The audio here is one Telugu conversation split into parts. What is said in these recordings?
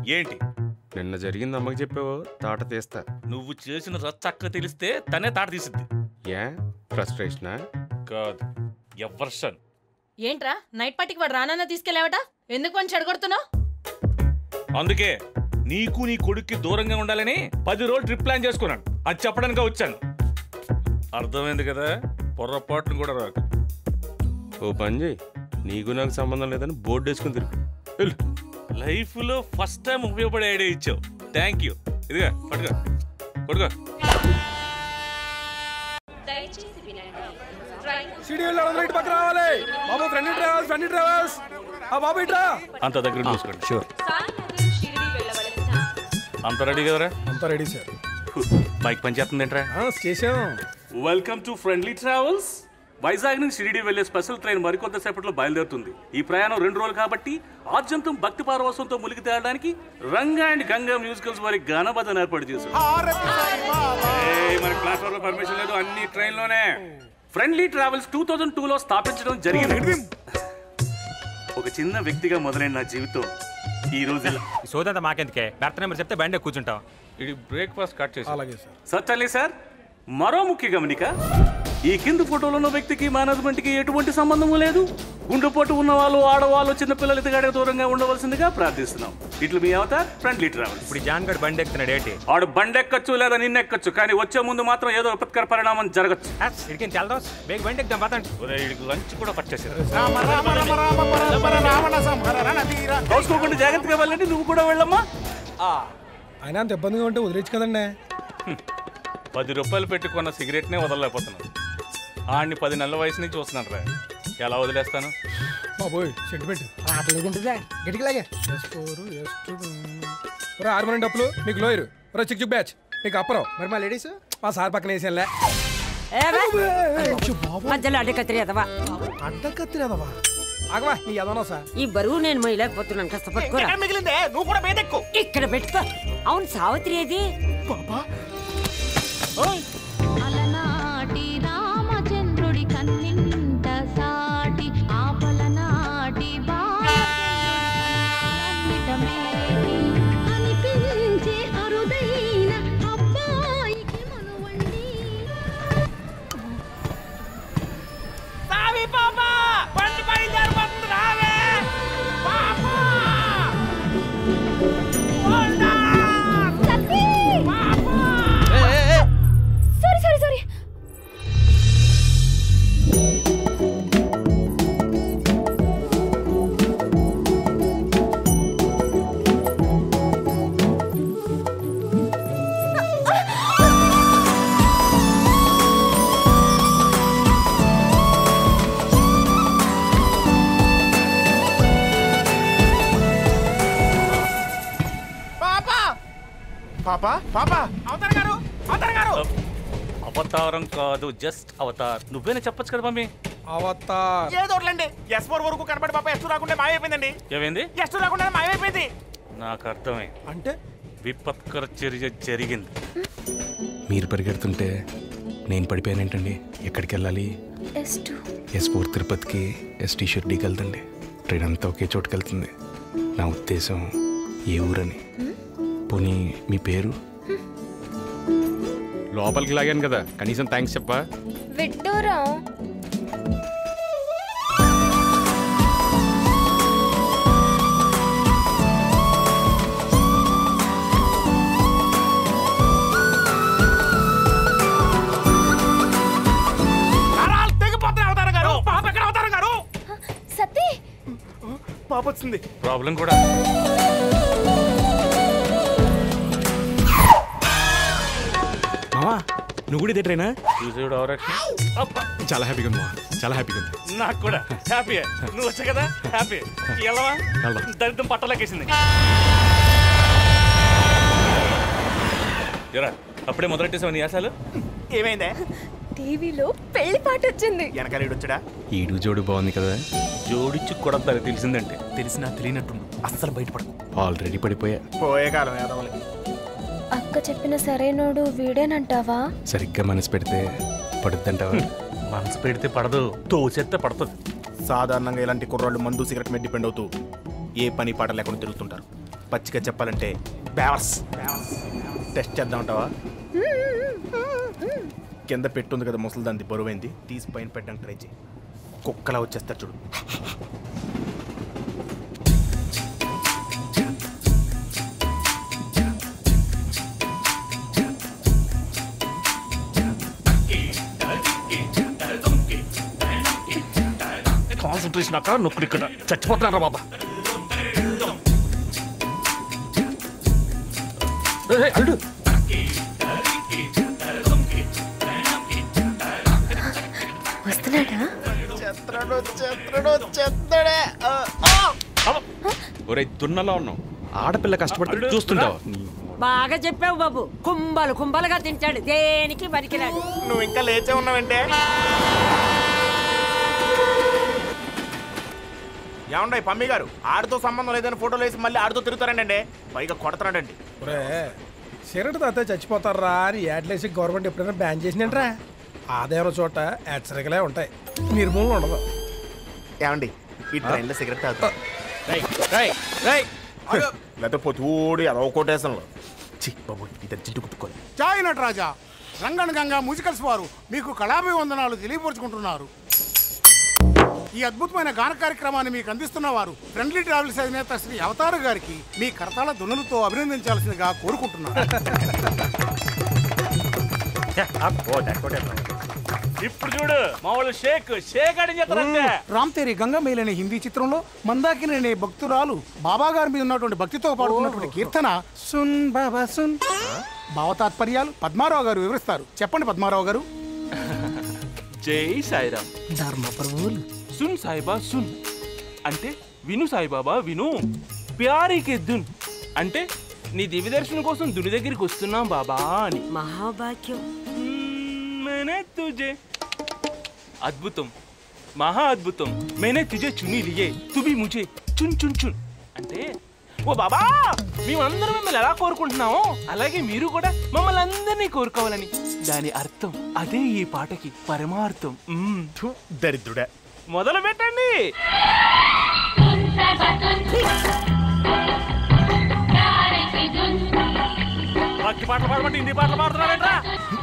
ఏంటి నిన్న జరిగింది అమ్మకి చెప్పావు తాట తీస్తా నువ్వు చేసిన రచ్చక్క తెలిస్తే తనే తాట తీసిద్ది ఏ ఫ్రస్ట్రేషనా కాదు ఎవర్షన్ ఏంట్రా నైట్ పార్టీకి వాడు రానన్నా తీసుకెళ్ళావట ఎందుకు అని చెడగొడుతున్నావు అందుకే నీకు నీ కొడుక్కి దూరంగా ఉండాలని పది రోజులు ట్రిప్ ప్లాన్ చేసుకున్నాను అది చెప్పడానికి వచ్చాను అర్థమైంది కదా పొర్రపాట్లు కూడా రాకు ఓ పని చేయి నీకు నాకు సంబంధం లేదని బోర్డు వేసుకుని తిరుగు వెళ్ళు లైఫ్ లో ఫస్ట్ టైం ఉపయోగపడే ఐడియా ఇచ్చావు థ్యాంక్ యూ ఇదిగా పట్టుకో పట్టుకో దయచేసి వినండి సిడిఎల్ రైట్ పక్క రావాలి బాబు ఫ్రెండ్ ట్రావెల్స్ ఫ్రెండ్ ట్రావెల్స్ ఆ బాబు ఇట్రా అంత దగ్గర చూసుకోండి షూర్ సాయినగర్ షిరిడి వెళ్ళవలసిన అంత రెడీ కదరా అంతా రెడీ సార్ మైక్ పని చేస్తుందేంట్రా చేసాం welcome to friendly travels Vizag నుంచి షిరిడి వెళ్లే స్పెషల్ ట్రైన్ మరికొంత సేపట్లో బయలుదేరుతుంది ఈ ప్రయాణం రెండు రోజులు కాబట్టి ఆద్యంతం భక్తి పారవసంతో ములిగి తేలడానికి రంగా అండ్ గంగా మ్యూజికల్స్ వారి గానబద్ధన ఏర్పాటు చేశారు ఏయ్, మన ప్లాట్ఫామ్ లో పర్మిషన్ లేదు అన్ని ట్రైన్ లోనే friendly travels two thousand two లో స్థాపించడం జరిగింది ఒక చిన్న వ్యక్తిగా మొదలైన నా జీవితం ఈ రోజు ఇలా ఈ సోదంతా మాకెందుకే భర్త నెంబర్ చెప్తే బండి కూర్చుంటాం ఇది బ్రేక్ఫాస్ట్ కట్ చేసి అలాగే సార్ సత్యాలి సార్ మరో ముఖ్య గమనిక ఈ కింది ఫోటోలో ఉన్న వ్యక్తికి మేనేజ్మెంట్కి ఎటువంటి సంబంధము లేదు గుండెపోటు ఉన్న వాళ్ళు ఆడవాళ్ళు చిన్నపిల్లలు ఇతగాడికి దూరంగా ఉండవలసిందిగా ప్రార్థిస్తున్నాం ఇట్లు మీ అవతార్ ఫ్రెండ్లీ ట్రావెల్స్ ఇప్పుడు ఈ జాన్ గడ్ బండి ఎక్కుతున్నాడు ఏంటి ఆడు బండెక్కచ్చు లేదా నిన్నెక్కచ్చు కానీ వచ్చే ముందు మాత్రం ఏదో విపత్కర పరిణామం జరగచ్చు ఇడికి తెల్దాం బేగ బండి ఎక్కుదాం పదండి ఒరేయ్, ఈడికి లంచ్ కూడా పట్టేసారు కౌసుకోకుండా జాగ్రత్తగా వెళ్ళండి నువ్వు కూడా వెళ్ళమ్మా అయినా అంత ఇబ్బందిగా ఉంటే వదిలేచ్చు కదండి పది రూపాయలు పెట్టుకున్న సిగరెట్నే వదలలేకపోతున్నాను ఆడిని పది నెలల వయసు నుంచి చూస్తున్నాను రా ఎలా వదిలేస్తాను బాబోయ్ సెంటిమెంట్ గట్టికి లాగే ఎస్ ఫోర్ ఎస్ టూ ఒరే ఆరు మంది డప్పులు మీకు లోయరు ఒరే చిక్ చిక్ బ్యాచ్ మీకు అప్పరం మరి మా లేడీస్ మా సార్ పక్కన వేసానులే మధ్యలో అడ్డ కత్తిరి ఎదవా అడ్డ కత్తిరేదవా ఆగవా నీ ఎదవనా సార్ ఈ బరువు నేను మొయ్యలేకపోతున్నాను కాస్త పట్టుకోరా మిగిలిందే నువ్వు కూడా బేదెక్కు ఇక్కడ పెట్టుకో అవును సావిత్రి ఏది అలనాటి రామచంద్రుడి కన్నింట సాటి ఆపలనాటి బాలమిటమేటి అనిపించే అరుదైన అబ్బాయికి మనువండి సావి పాపా బండి బయలుదేరిపోతుంది రావే పాపా సారీ సారీ సారీ పాపా పాపా అవతార్ గారు అవతార్ గారు అవతారం కాదు జస్ట్ అవతార్ నువ్వేనా చెప్పొచ్చు కదా మమ్మీ అవతార్ ఏదో ఒకటిలేండి ఎస్ ఫోర్ వరకు కనబడి పాప ఎస్ రాకుండా మాయమైపోయిందండి ఏమైంది ఎస్ రాకుండా మాయమైపోయింది నాకు అర్థమే అంటే విపత్కర చర్య జరిగింది మీరు పరిగెడుతుంటే నేను పడిపోయానేంటండి ఎక్కడికి వెళ్ళాలి ఎస్ టూ ఎస్ ఫోర్ తిరుపతికి ఎస్టీ షిర్డీకి వెళ్తండి ట్రైన్ అంతా ఒకే చోటుకి వెళ్తుంది నా ఉద్దేశం ఏ ఊరని పోనీ మీ పేరు లోపలికి లాగాను కదా కనీసం థ్యాంక్స్ చెప్పా విడ్డూరం నరాలు తెగిపోతున్నాయి అవతారం గారు పాప ఎక్కడ అవతారం గారు సతీ పాప వచ్చింది ప్రాబ్లం కూడా మావా నువ్వు కూడా ఇదే ట్రైనా చూసేవాడు అవరక్షణ చాలా హ్యాపీగా ఉంది మావా చాలా హ్యాపీగా ఉంది నాకు కూడా హ్యాపీ నువ్వు వచ్చా కదా హ్యాపీ ఎలా వెళ్దాం. దరిద్రం పట్టలేకేసింది ఎరా అప్పుడే మొదలెట్టేసావు నీ యాసాలు ఏమైందే టీవీలో పెళ్లి పాట వచ్చింది వెనకాల వచ్చాడా ఈడు జోడు బాగుంది కదా జోడిచ్చి కొడతారు తెలిసిందంటే తెలిసినా తెలియనట్టుండు అస్సలు బయటపడకు ఆల్రెడీ పడిపోయా పోయే కాలం యాదవులకి అక్క చెప్పిన సరైనోడు వీడేనంటావా సరిగ్గా మనసు పెడితే పడుద్దంటావా మనసు పెడితే పడదు తోచెత్తే పడుతుంది సాధారణంగా ఇలాంటి కుర్రాళ్ళు మందు సిగరెట్ మీద డిపెండ్ అవుతూ ఏ పని పాట లేకుండా తిరుగుతుంటారు పచ్చిగా చెప్పాలంటే బ్యావర్స్ టెస్ట్ చేద్దాం అంటావా కింద పెట్టుంది కదా ముసలి దాన్ని బరువైంది తీసి పైన పెట్టడానికి ట్రై చేయి కుక్కలా వచ్చేస్తారు చూడు కాన్సన్ట్రేషన్ అక్కడ నొక్కుడు ఇక్కడ చచ్చిపోతున్నారా బాబా ఏయ్, అల్లుడు వస్తున్నాడా ఒరే దున్నలా ఉన్నావు ఆడపిల్ల కష్టపడుతుంటే చూస్తుంటావు బాగా చెప్పావు బాబు కుంభలు కుంభలుగా తింటాడు దేనికి పనికిరాడు నువ్వు ఇంకా లేచే ఉన్నావంటే ఏమండీ పమ్మి గారు ఆడితో సంబంధం లేదని ఫోటోలు వేసి మళ్ళీ ఆడితో తిరుగుతారండి పైగా కొడతాడండి ఒరే సిగరెట్ తాతే చచ్చిపోతారా అని యాడ్లేసి గవర్నమెంట్ ఎప్పుడైనా బ్యాన్ చేసిందంట్రా ఆదాయం చోట హెచ్చరికలే ఉంటాయి నిర్మూలన ఉండదు ఏమండి ఈ ట్రైన్లో సిగరెట్ తాగుతా లేకపోతే పొతూడి అదొక కోటేసంలో చి బాబు ఇది అర్జెంట్ కుట్టుకోవాలి జాయ్ నటరాజా రంగన్ గంగా మ్యూజికల్స్ వారు మీకు కళాభివందనాలు తెలియపరుచుకుంటున్నారు ఈ అద్భుతమైన గాన కార్యక్రమాన్ని మీకు అందిస్తున్న వారు ఫ్రెండ్లీ ట్రావెల్స్ అధినేత శ్రీ అవతార గారికి మీ కరతాళ దున్నులతో అభినందించాల్సిందిగా కోరుకుంటున్నారు ఇప్పుడు చూడు మా వాళ్ళు షేక్ షేక్ అని చెప్తారంటే రామ్ తేరి గంగా మేల్ అనే హిందీ చిత్రంలో మందాకిని అనే భక్తురాలు బాబా గారి మీద ఉన్నటువంటి భక్తితో పాడుతున్నటువంటి కీర్తన సున్ బాబా సున్ భావ తాత్పర్యాలు పద్మారావు గారు వివరిస్తారు చెప్పండి పద్మారావు గారు జై సాయిరామ్ ధర్మ ప్రభువులు సున్ సాయిబా సున్ అంటే విను సాయిబాబా విను ప్యారీకే దున్ అంటే నీ దివ్య దర్శనం కోసం దుని దగ్గరికి వస్తున్నాం బాబా అని మహాభాగ్యం मैंने तुझे అద్భుతం మహా అద్భుతం మేనే తుజే చుని లియే తుబి ముజే చున్ చున్ చున్ అంటే ఓ బాబా మేమందరం మిమ్మల్ని ఎలా కోరుకుంటున్నామో అలాగే మీరు కూడా మమ్మల్ని అందరినీ కోరుకోవాలని దాని అర్థం అదే ఈ పాటకి పరమార్థం మ్మ్. దరిద్రుడా మొదలు పెట్టండి భక్తి పాటలు పాడమంటే హిందీ పాటలు పాడుతున్నారేంట్రా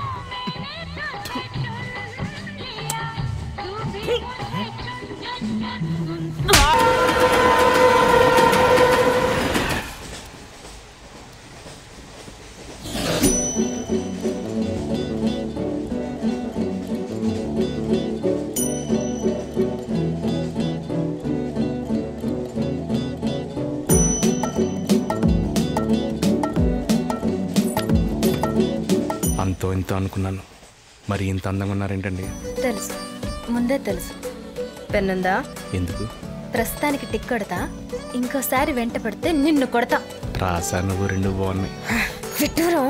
అంతో ఇంతో అనుకున్నాను మరి ఇంత అందంగా ఉన్నారేంటండి తెలుసు ముందే తెలుసు పెన్నుందా ఎందుకు ప్రస్తుతానికి టిక్ కొడతా ఇంకోసారి వెంట పడితే నిన్ను కొడతా రాసా నువ్వు రెండు బాగున్నాయి విడ్డూరం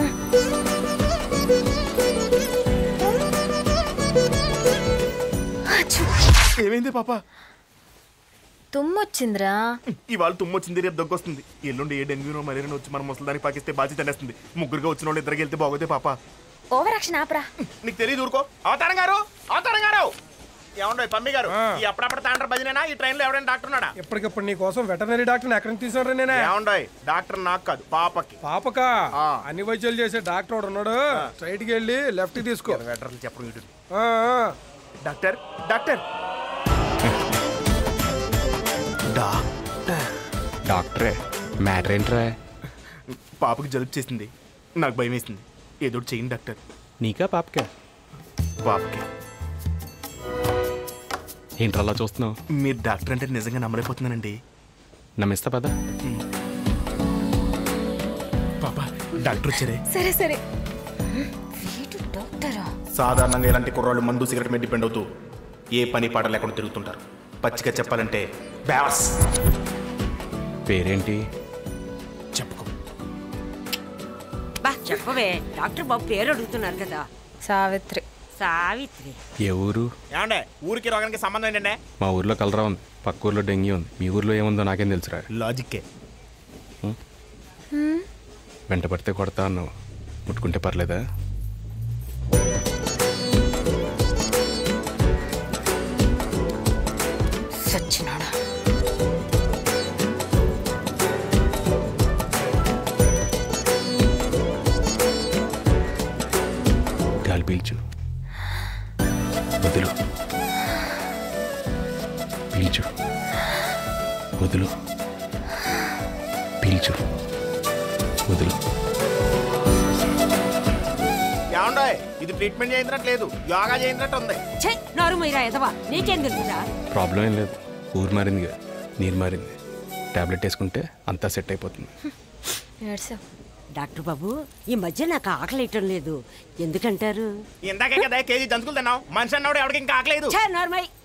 అచ్చు, ఏమైంది పాప తుమ్మొచ్చిందిరా ఇవాళ తుమ్మొచ్చింది రేపు దగ్గొస్తుంది ఎల్లుండి ఏ డెంగ్యూనో మలేరియా వచ్చి మన ముసలిదానికి పాకిస్తే బాధ్యత అనేస్తుంది ముగ్గురుగా వచ్చిన వాళ్ళు ఇద్దరికి వెళ్తే బాగోతే పాప ఓవర్ యాక్షన్ ఆపరా నీకు తెలియదు ఊరుకో అవతారం గారు అవతారం గారు ఏమండో పమ్మి గారు ఈ అప్పుడప్పుడు తాండ్ర భజనేనా ఈ ట్రైన్ లో ఎవరైనా డాక్టర్ ఉన్నాడా ఇప్పటికిప్పుడు నీ కోసం వెటనరీ డాక్టర్ని ఎక్కడి నుంచి తీసుకురా నేనే ఏమండోయ్ డాక్టర్ నాకు కాదు పాపకి పాపకా ఆ. అన్ని వైద్యాలు చేసే డాక్టర్ ఒకడు ఉన్నాడు స్ట్రైట్ కి వెళ్ళి లెఫ్ట్ తీసుకో వెటర్లు చెప్పడం వీడు ఆ, ఆ. డాక్టర్ డాక్టర్ డాక్టర్ డాక్టరే మ్యాటర్ ఏంట్రా పాపకి జలుబు చేసింది నాకు భయం వేసింది ఏదో ఒకటి చేయండి డాక్టర్ నీకా పాపకా పాపకి ఏంట్రా అలా చూస్తున్నావు మీరు డాక్టర్ అంటే నిజంగా నమ్మలేకపోతున్నానండి నమ్మిస్తా పద పాప డాక్టర్ వచ్చారే సరే సరే వీడు డాక్టరా సాధారణంగా ఇలాంటి కుర్రాళ్ళు మందు సిగరెట్ మీద డిపెండ్ అవుతూ ఏ పని పాట లేకుండా తిరుగుతుంటారు పచ్చిగా చెప్పాలంటే బ్యావర్స్ పేరేంటి చెప్పుకో బా చెప్పవే డాక్టర్ బాబు పేరు అడుగుతున్నారు కదా సావిత్రి సావిత్రి ఏ ఊరు ఏమండే ఊరికి రోగానికి సంబంధం ఏంటంటే మా ఊర్లో కలరా ఉంది పక్క ఊర్లో డెంగ్యూ ఉంది మీ ఊర్లో ఏముందో నాకేం తెలుసురా లాజిక్కే వెంట పడితే కొడతా అన్నావు ముట్టుకుంటే పర్లేదా సచ్చినాడా పీల్చు వదులు పీల్చు వదులు పీల్చు వదులు ఏమండాయ్ ఇది ట్రీట్మెంట్ చేయించినట్లేదు యోగా చేయించినట్టు ఉంది ఛే నోరు మీరా ఎదవా నీకేం తెలుసురా ప్రాబ్లం ఏం లేదు ఊరు మారిందిగా నీరు మారింది టాబ్లెట్ వేసుకుంటే అంతా సెట్ అయిపోతుంది ఏడ్సావు డాక్టర్ బాబు ఈ మధ్య నాకు ఆకలియటం లేదు ఎందుకంటారు ఇందాకే కదా కేజీ జంతుకులు తిన్నావు మనిషి అన్నవాడు ఎవరికి ఇంకా ఆకలేదు ఛే నోర్మై